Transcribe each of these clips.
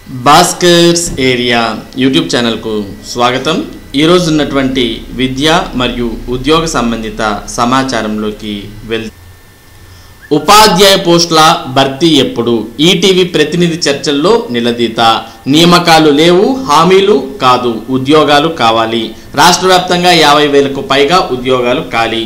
Bhaskar's area YouTube ఛానల్కు స్వాగతం ఈరోజు ఉన్నటువంటి విద్య మరియు ఉద్యోగ సంబంధిత సమాచారంలోకి వెల్ ఉపాధ్యాయ పోస్టుల భర్తీ ఎప్పుడు ఈటీవీ ప్రతినిధి చర్చల్లో నిలదీత నియామకాలు లేవు హామీలు కాదు ఉద్యోగాలు కావాలి రాష్ట్ర వ్యాప్తంగా యాభై వేలకు పైగా ఉద్యోగాలు ఖాళీ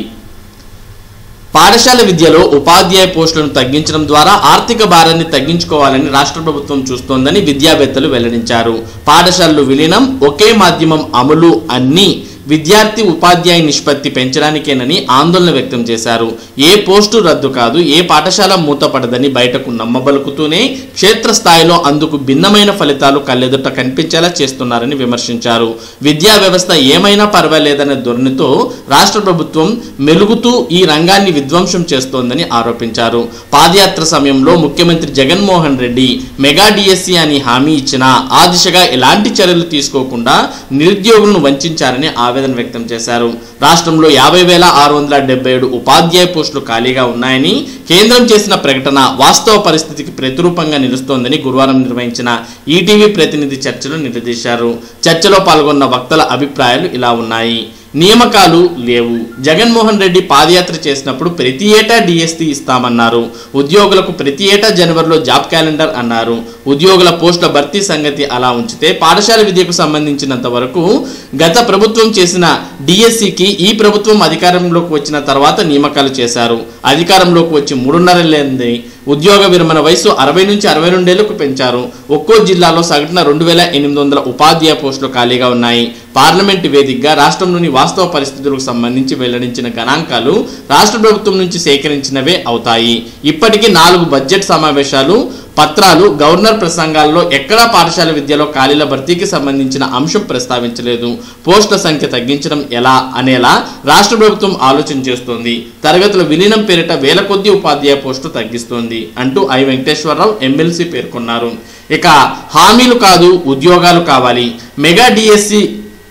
పాఠశాల విద్యలో ఉపాధ్యాయ పోస్టులను తగ్గించడం ద్వారా ఆర్థిక భారాన్ని తగ్గించుకోవాలని రాష్ట్ర ప్రభుత్వం చూస్తోందని విద్యావేత్తలు వెల్లడించారు పాఠశాలలు విలీనం ఒకే మాధ్యమం అమలు అన్ని విద్యార్థి ఉపాధ్యాయ నిష్పత్తి పెంచడానికేనని ఆందోళన వ్యక్తం చేశారు ఏ పోస్టు రద్దు కాదు ఏ పాఠశాల మూతపడదని బయటకు నమ్మబలుకుతూనే క్షేత్రస్థాయిలో అందుకు భిన్నమైన ఫలితాలు కళ్ళెదుట కనిపించేలా చేస్తున్నారని విమర్శించారు విద్యా వ్యవస్థ ఏమైనా పర్వాలేదనే ధోరణితో రాష్ట్ర ప్రభుత్వం మెలుగుతూ ఈ రంగాన్ని విధ్వంసం చేస్తోందని ఆరోపించారు పాదయాత్ర సమయంలో ముఖ్యమంత్రి జగన్మోహన్ రెడ్డి మెగా డిఎస్సి అని హామీ ఇచ్చినా ఆ దిశగా ఎలాంటి చర్యలు తీసుకోకుండా నిరుద్యోగులను వంచారని ఆవేదన వ్యక్తం చేశారు రాష్ట్రంలో యాభై వేల ఆరు వందల డెబ్బై ఏడు ఉపాధ్యాయ పోస్టులు ఖాళీగా ఉన్నాయని కేంద్రం చేసిన ప్రకటన వాస్తవ పరిస్థితికి ప్రతిరూపంగా నిలుస్తోందని గురువారం నిర్వహించిన ఈటీవీ ప్రతినిధి చర్చలు నిలదీశారు చర్చలో పాల్గొన్న వక్తల అభిప్రాయాలు ఇలా ఉన్నాయి నియామకాలు లేవు జగన్మోహన్ రెడ్డి పాదయాత్ర చేసినప్పుడు ప్రతి ఏటా డిఎస్టీ ఇస్తామన్నారు ఉద్యోగులకు ప్రతి ఏటా జనవరిలో జాబ్ క్యాలెండర్ అన్నారు ఉద్యోగుల పోస్టుల భర్తీ సంగతి అలా ఉంచితే పాఠశాల విద్యకు సంబంధించినంత వరకు గత ప్రభుత్వం చేసిన డిఎస్సికి ఈ ప్రభుత్వం అధికారంలోకి వచ్చిన తర్వాత నియామకాలు చేశారు అధికారంలోకి వచ్చి మూడున్నర లేని ఉద్యోగ విరమణ వయసు అరవై నుంచి అరవై రెండేళ్లకు పెంచారు ఒక్కో జిల్లాలో సగటున రెండు వేల ఎనిమిది వందల ఉపాధ్యాయ పోస్టులు ఖాళీగా ఉన్నాయి పార్లమెంటు వేదికగా రాష్ట్రంలోని వాస్తవ పరిస్థితులకు సంబంధించి వెల్లడించిన గణాంకాలు రాష్ట్ర ప్రభుత్వం నుంచి సేకరించినవే అవుతాయి ఇప్పటికీ నాలుగు బడ్జెట్ సమావేశాలు పత్రాలు గవర్నర్ ప్రసంగాల్లో ఎక్కడా పాఠశాల విద్యలో ఖాళీల భర్తీకి సంబంధించిన అంశం ప్రస్తావించలేదు పోస్టుల సంఖ్య తగ్గించడం ఎలా అనేలా రాష్ట్ర ప్రభుత్వం ఆలోచన చేస్తోంది తరగతుల విలీనం పేరిట వేల కొద్ది ఉపాధ్యాయ పోస్టు తగ్గిస్తోంది అంటూ ఐ వెంకటేశ్వరరావు ఎమ్మెల్సీ పేర్కొన్నారు ఇక హామీలు కాదు ఉద్యోగాలు కావాలి మెగా డిఎస్సి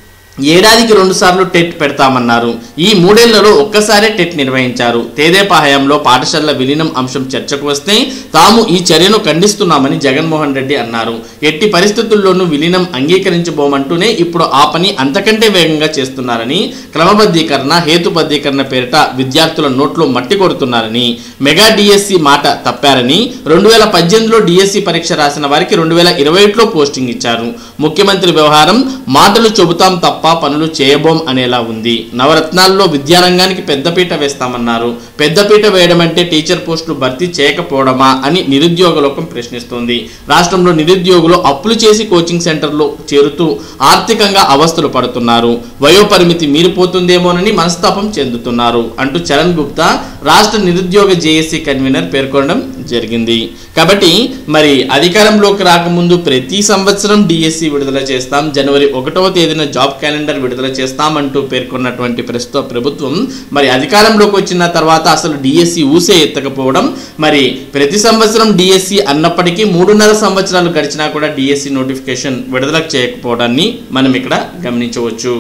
ఏడాదికి రెండు సార్లు టెట్ పెడతామన్నారు ఈ మూడేళ్లలో ఒక్కసారే టెట్ నిర్వహించారు తేదేపా హయాంలో పాఠశాలల విలీనం అంశం చర్చకు వస్తే తాము ఈ చర్యను ఖండిస్తున్నామని జగన్మోహన్ రెడ్డి అన్నారు ఎట్టి పరిస్థితుల్లోనూ విలీనం అంగీకరించబోమంటూనే ఇప్పుడు ఆ పని అంతకంటే వేగంగా చేస్తున్నారని క్రమబద్ధీకరణ హేతుబద్ధీకరణ పేరిట విద్యార్థుల నోట్లో మట్టి కొడుతున్నారని మెగా డిఎస్సి మాట తప్పారని రెండు వేల పద్దెనిమిదిలో డిఎస్సి పరీక్ష రాసిన వారికి రెండు వేల ఇరవై ఒకటిలో పోస్టింగ్ ఇచ్చారు ముఖ్యమంత్రి వ్యవహారం మాటలు చెబుతాం తప్ప పనులు చేయబోం అనేలా ఉంది నవరత్నాల్లో విద్యారంగానికి పెద్దపీట వేస్తామన్నారు పెద్దపీట వేయడం అంటే టీచర్ పోస్టులు భర్తీ చేయకపోవడమా అని నిరుద్యోగ లోకం ప్రశ్నిస్తోంది రాష్ట్రంలో నిరుద్యోగులు అప్పులు చేసి కోచింగ్ సెంటర్లో చేరుతూ ఆర్థికంగా అవస్థలు పడుతున్నారు వయోపరిమితి మీరిపోతుందేమోనని మనస్తాపం చెందుతున్నారు అంటూ చరణ్ గుప్తా రాష్ట్ర నిరుద్యోగ జేఏసీ కన్వీనర్ పేర్కొనడం జరిగింది కాబట్టి మరి అధికారంలోకి రాకముందు ప్రతి సంవత్సరం డిఎస్సి విడుదల చేస్తాం జనవరి ఒకటవ తేదీన జాబ్ క్యాలెండర్ విడుదల చేస్తామంటూ పేర్కొన్నటువంటి ప్రస్తుత ప్రభుత్వం మరి అధికారంలోకి వచ్చిన తర్వాత అసలు డిఎస్సి ఊసే ఎత్తకపోవడం మరి ప్రతి సంవత్సరం డిఎస్సి అన్నప్పటికీ మూడున్నర సంవత్సరాలు గడిచినా కూడా డిఎస్సి నోటిఫికేషన్ విడుదల చేయకపోవడాన్ని మనం ఇక్కడ గమనించవచ్చు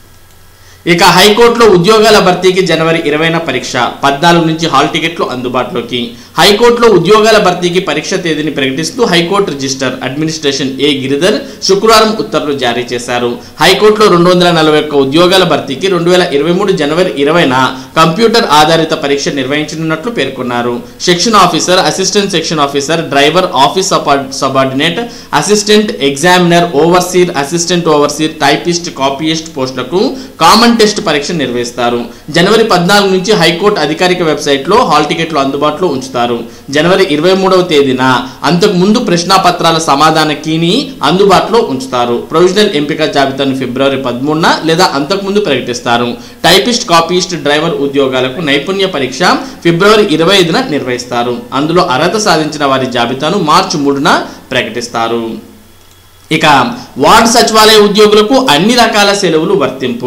ఇక హైకోర్టులో ఉద్యోగాల భర్తీకి జనవరి ఇరవైన పరీక్ష పద్నాలుగు నుంచి హాల్ టికెట్లు అందుబాటులోకి హైకోర్టులో ఉద్యోగాల భర్తీకి పరీక్ష తేదీని ప్రకటిస్తూ high court register administration A Giridhar శుక్రవారం ఉత్తర్వులు జారీ చేశారు హైకోర్టులో రెండు వందల నలభై ఒక్క ఉద్యోగాల భర్తీకి రెండు వేల ఇరవై మూడు జనవరి ఇరవైన కంప్యూటర్ ఆధారిత పరీక్ష నిర్వహించనున్నట్లు పేర్కొన్నారు section officer assistant section officer driver office subordinate assistant examiner overseer assistant overseer typist copyist పోస్టులకు కామన్ టెస్ట్ పరీక్ష నిర్వహిస్తారు జనవరి పద్నాలుగు నుంచి హైకోర్టు అధికారిక వెబ్సైట్లో హాల్ టికెట్లు అందుబాటులో ఉంచుతారు జనవరి ఇరవై మూడవ తేదీన అంతకు ముందు ప్రశ్నాపత్రాల సమాధాన కీని అందుబాటులో ఉంచుతారు ప్రొవిజనల్ ఎంపిక జాబితాను ఫిబ్రవరి పదమూడున లేదా అంతకుముందు ప్రకటిస్తారు టైపిస్ట్ కాపీయిస్ట్ డ్రైవర్ ఉద్యోగాలకు నైపుణ్య పరీక్ష ఫిబ్రవరి ఇరవై ఐదున నిర్వహిస్తారు అందులో అర్హత సాధించిన వారి జాబితాను మార్చి మూడున ప్రకటిస్తారు ఇక వార్డు సచివాలయ ఉద్యోగులకు అన్ని రకాల సెలవులు వర్తింపు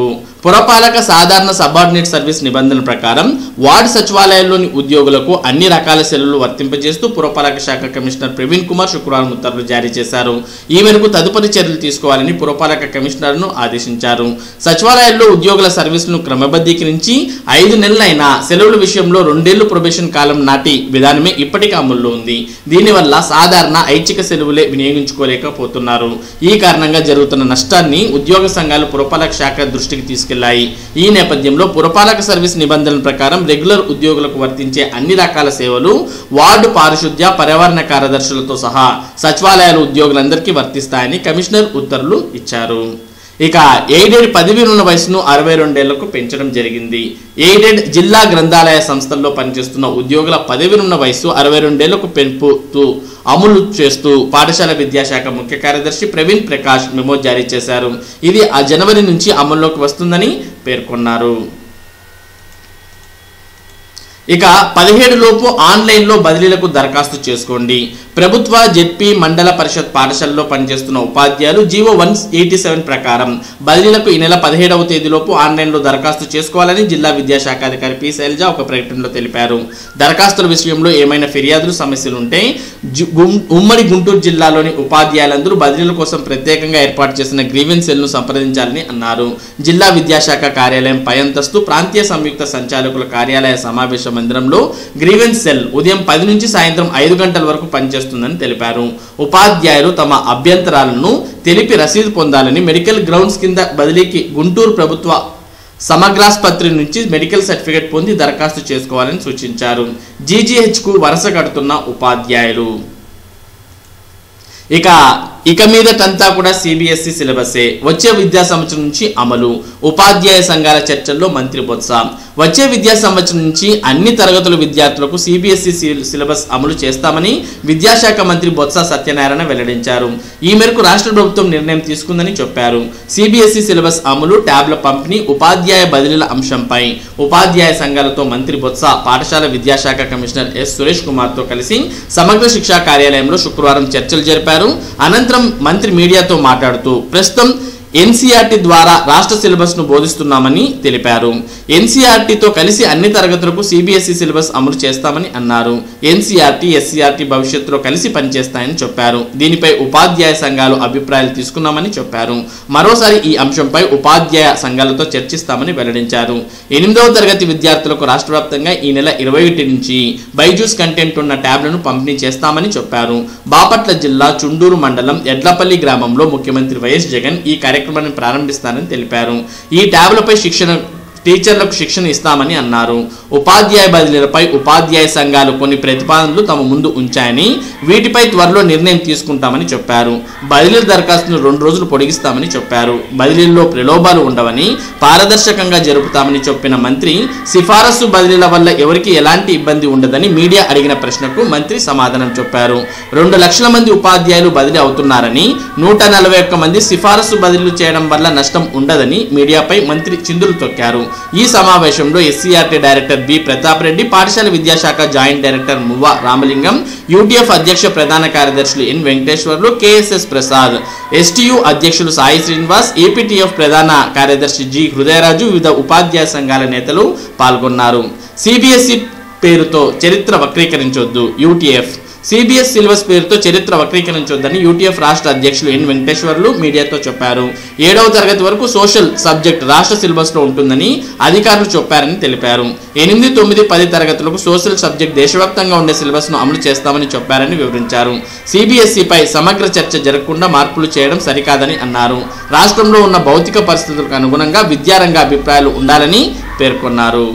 పురపాలక సాధారణ సబార్డినేట్ సర్వీస్ నిబంధనల ప్రకారం వార్డు సచివాలయాల్లోని ఉద్యోగులకు అన్ని రకాల సెలవులు వర్తింపజేస్తూ పురపాలక శాఖ కమిషనర్ ప్రవీణ్ కుమార్ శుక్రవారం ఉత్తర్వులు జారీ చేశారు ఈ మేరకు తదుపరి చర్యలు తీసుకోవాలని పురపాలక కమిషనర్ను ఆదేశించారు సచివాలయాల్లో ఉద్యోగుల సర్వీసులను క్రమబద్ధీకరించి ఐదు నెలలైన సెలవుల విషయంలో రెండేళ్లు ప్రొబేషన్ కాలం నాటి విధానమే ఇప్పటికీ అమల్లో ఉంది దీనివల్ల సాధారణ ఐచ్ఛిక సెలవులే వినియోగించుకోలేకపోతున్నారు ఈ కారణంగా జరుగుతున్న నష్టాన్ని ఉద్యోగ సంఘాలు పురపాలక శాఖ దృష్టికి తీసుకెళ్లాయి ఈ నేపథ్యంలో పురపాలక సర్వీస్ నిబంధనల ప్రకారం రెగ్యులర్ ఉద్యోగులకు వర్తించే అన్ని రకాల సేవలు వార్డు పారిశుద్ధ్య పర్యావరణ కార్యదర్శులతో సహా సచివాలయాల ఉద్యోగులందరికీ వర్తిస్తాయని కమిషనర్ ఉత్తర్వులు ఇచ్చారు ఇక ఎయిడెడ్ పదవి ఉన్న వయసును అరవై రెండేళ్లకు పెంచడం జరిగింది ఎయిడెడ్ జిల్లా గ్రంథాలయ సంస్థల్లో పనిచేస్తున్న ఉద్యోగుల పదవి ఉన్న వయసు అరవై రెండేళ్లకు పెంపుతూ అమలు చేస్తూ పాఠశాల విద్యాశాఖ ముఖ్య కార్యదర్శి ప్రవీణ్ ప్రకాష్ మెమో జారీ చేశారు ఇది ఆ జనవరి నుంచి అమల్లోకి వస్తుందని పేర్కొన్నారు ఇక పదిహేడు లోపు ఆన్లైన్లో బదిలీలకు దరఖాస్తు చేసుకోండి ప్రభుత్వ జెడ్పీ మండల పరిషత్ పాఠశాలలో పనిచేస్తున్న ఉపాధ్యాయులు జీవో వన్ ఎయిటీ సెవెన్ ప్రకారం బదిలీలకు ఈ నెల పదిహేడవ తేదీలోపు ఆన్లైన్లో దరఖాస్తు చేసుకోవాలని జిల్లా విద్యాశాఖ అధికారి పి శైలజ ఒక ప్రకటనలో తెలిపారు దరఖాస్తుల విషయంలో ఏమైనా ఫిర్యాదులు సమస్యలు ఉంటే జు- గుం- ఉమ్మడి గుంటూరు జిల్లాలోని ఉపాధ్యాయులందరూ బదిలీల కోసం ప్రత్యేకంగా ఏర్పాటు చేసిన గ్రీవెన్స్ సెల్ను సంప్రదించాలని అన్నారు జిల్లా విద్యాశాఖ కార్యాలయం పై అంతస్తు ప్రాంతీయ సంయుక్త సంచాలకుల కార్యాలయ సమావేశ మందిరంలో గ్రీవెన్స్ సెల్ ఉదయం పది నుంచి సాయంత్రం ఐదు గంటల వరకు పనిచేస్తుందని తెలిపారు ఉపాధ్యాయులు తమ అభ్యంతరాలను తెలిపి రసీదు పొందాలని మెడికల్ గ్రౌండ్స్ కింద బదిలీకి గుంటూరు ప్రభుత్వ సమగ్రాస్పత్రి నుంచి మెడికల్ సర్టిఫికేట్ పొంది దరఖాస్తు చేసుకోవాలని సూచించారు జీజీహెచ్కు వరుస కడుతున్న ఉపాధ్యాయులు ఇక ఇక మీదటంతా కూడా సిబిఎస్ఈ సిలబసే వచ్చే విద్యా సంవత్సరం నుంచి అమలు ఉపాధ్యాయ సంఘాల చర్చల్లో మంత్రి బొత్స వచ్చే విద్యా సంవత్సరం నుంచి అన్ని తరగతుల విద్యార్థులకు సిబిఎస్ఈ సిలబస్ అమలు చేస్తామని విద్యాశాఖ మంత్రి బొత్స సత్యనారాయణ వెల్లడించారు ఈ మేరకు రాష్ట్ర ప్రభుత్వం నిర్ణయం తీసుకుందని చెప్పారు సిబిఎస్ఈ సిలబస్ అమలు ట్యాబ్ల పంపిణీ ఉపాధ్యాయ బదిలీల అంశంపై ఉపాధ్యాయ సంఘాలతో మంత్రి బొత్స పాఠశాల విద్యాశాఖ కమిషనర్ ఎస్ సురేష్ కుమార్తో కలిసి సమగ్ర శిక్షా కార్యాలయంలో శుక్రవారం చర్చలు జరిపారు అనంతరం మంత్రి మీడియాతో మాట్లాడుతూ ప్రస్తుతం ఎన్సీఆర్టీ ద్వారా రాష్ట్ర సిలబస్ను బోధిస్తున్నామని తెలిపారు ఎన్సీఆర్టీతో కలిసి అన్ని తరగతులకు సిబిఎస్ఈ సిలబస్ అమలు చేస్తామని అన్నారు ఎన్సీఆర్టీ ఎస్సీఆర్టీ భవిష్యత్తులో కలిసి పనిచేస్తాయని చెప్పారు దీనిపై ఉపాధ్యాయ సంఘాలు అభిప్రాయాలు తీసుకున్నామని చెప్పారు మరోసారి ఈ అంశంపై ఉపాధ్యాయ సంఘాలతో చర్చిస్తామని వెల్లడించారు ఎనిమిదవ తరగతి విద్యార్థులకు రాష్ట్ర వ్యాప్తంగా ఈ నెల ఇరవై ఒకటి నుంచి బైజూస్ కంటెంట్ ఉన్న ట్యాబ్లను పంపిణీ చేస్తామని చెప్పారు బాపట్ల జిల్లా చుండూరు మండలం ఎడ్లపల్లి గ్రామంలో ముఖ్యమంత్రి వైఎస్ జగన్ ఈ కార్యక్రమాన్ని ప్రారంభిస్తారని తెలిపారు ఈ ట్యాబ్లపై శిక్షణ టీచర్లకు శిక్షణ ఇస్తామని అన్నారు ఉపాధ్యాయ బదిలీలపై ఉపాధ్యాయ సంఘాలు కొన్ని ప్రతిపాదనలు తమ ముందు ఉంచాయని వీటిపై త్వరలో నిర్ణయం తీసుకుంటామని చెప్పారు బదిలీల దరఖాస్తును రెండు రోజులు పొడిగిస్తామని చెప్పారు బదిలీల్లో ప్రలోభాలు ఉండవని పారదర్శకంగా జరుపుతామని చెప్పిన మంత్రి సిఫారసు బదిలీల వల్ల ఎవరికి ఎలాంటి ఇబ్బంది ఉండదని మీడియా అడిగిన ప్రశ్నకు మంత్రి సమాధానం చెప్పారు రెండు లక్షల మంది ఉపాధ్యాయులు బదిలీ అవుతున్నారని నూట నలభై ఒక్క మంది సిఫారసు బదిలీలు చేయడం వల్ల నష్టం ఉండదని మీడియాపై మంత్రి చిందులు తొక్కారు ఈ సమావేశంలో SCERT director B Pratap Reddy పాఠశాల విద్యాశాఖ joint director Muvva Ramalingam UTF అధ్యక్ష ప్రధాన కార్యదర్శులు N Venkateswarlu KSS Prasad STU అధ్యక్షులు సాయి శ్రీనివాస్ ఏపీటీఎఫ్ ప్రధాన కార్యదర్శి జి హృదయరాజు వివిధ ఉపాధ్యాయ సంఘాల నేతలు పాల్గొన్నారు సిబిఎస్ఈ పేరుతో చరిత్ర వక్రీకరించొద్దు యూటీఎఫ్ సిబిఎస్ సిలబస్ పేరుతో చరిత్ర వక్రీకరించొద్దని యూటీఎఫ్ రాష్ట్ర అధ్యక్షులు ఎన్ వెంకటేశ్వర్లు మీడియాతో చెప్పారు ఏడవ తరగతి వరకు సోషల్ సబ్జెక్ట్ రాష్ట్ర సిలబస్లో ఉంటుందని అధికారులు చెప్పారని తెలిపారు ఎనిమిది తొమ్మిది పది తరగతులకు సోషల్ సబ్జెక్ట్ దేశవ్యాప్తంగా ఉండే సిలబస్ను అమలు చేస్తామని చెప్పారని వివరించారు సిబిఎస్ఈపై సమగ్ర చర్చ జరగకుండా మార్పులు చేయడం సరికాదని అన్నారు రాష్ట్రంలో ఉన్న భౌతిక పరిస్థితులకు అనుగుణంగా విద్యారంగ అభిప్రాయాలు ఉండాలని పేర్కొన్నారు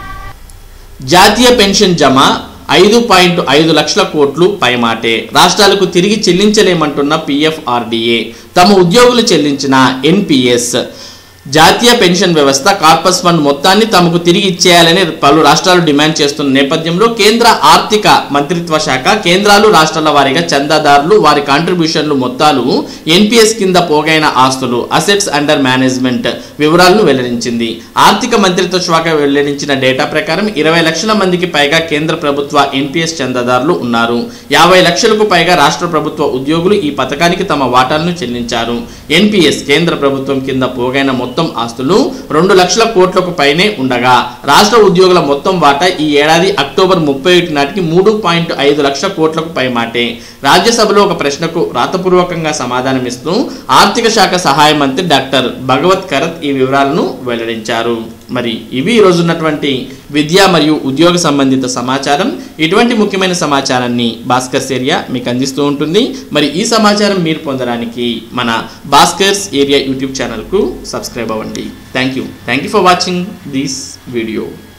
జాతీయ పెన్షన్ జమ ఐదు పాయింట్ ఐదు లక్షల కోట్లు పైమాటే రాష్ట్రాలకు తిరిగి చెల్లించలేమంటున్న పిఎఫ్ఆర్డిఏ తమ ఉద్యోగులు చెల్లించిన ఎన్పిఎస్ జాతీయ పెన్షన్ వ్యవస్థ కార్పస్ ఫండ్ మొత్తాన్ని తమకు తిరిగి ఇచ్చేయాలని పలు రాష్ట్రాలు డిమాండ్ చేస్తున్న నేపథ్యంలో కేంద్ర ఆర్థిక మంత్రిత్వ శాఖ కేంద్రాలు రాష్ట్రాల వారీగా చందాదారులు వారి కాంట్రిబ్యూషన్లు మొత్తాలు ఎన్పిఎస్ కింద పోగైన ఆస్తులు అసెట్స్ అండర్ మేనేజ్మెంట్ వివరాలను వెల్లడించింది ఆర్థిక మంత్రిత్వ శాఖ వెల్లడించిన డేటా ప్రకారం ఇరవై లక్షల మందికి పైగా కేంద్ర ప్రభుత్వ ఎన్పిఎస్ చందాదారులు ఉన్నారు యాభై లక్షలకు పైగా రాష్ట్ర ప్రభుత్వ ఉద్యోగులు ఈ పథకానికి తమ వాటాలను చెల్లించారు ఎన్పిఎస్ కేంద్ర ప్రభుత్వం కింద పోగైన మొత్తం మొత్తం ఆస్తులు రెండు లక్షల కోట్లకు పైనే ఉండగా రాష్ట్ర ఉద్యోగుల మొత్తం వాటా ఈ ఏడాది అక్టోబర్ ముప్పై ఒకటి నాటికి మూడు పాయింట్ ఐదు లక్షల కోట్లకు పై మాటే రాజ్యసభలో ఒక ప్రశ్నకు రాతపూర్వకంగా సమాధానమిస్తూ ఆర్థిక శాఖ సహాయ మంత్రి డాక్టర్ భగవత్ కరత్ ఈ వివరాలను వెల్లడించారు మరి ఇవి ఈ రోజు ఉన్నటువంటి విద్య మరియు ఉద్యోగ సంబంధిత సమాచారం ఇటువంటి ముఖ్యమైన సమాచారాన్ని భాస్కర్స్ ఏరియా మీకు అందిస్తూ ఉంటుంది మరి ఈ సమాచారం మీరు పొందడానికి మన భాస్కర్స్ ఏరియా యూట్యూబ్ ఛానల్కు సబ్స్క్రైబ్ అవ్వండి thank you thank you for watching this video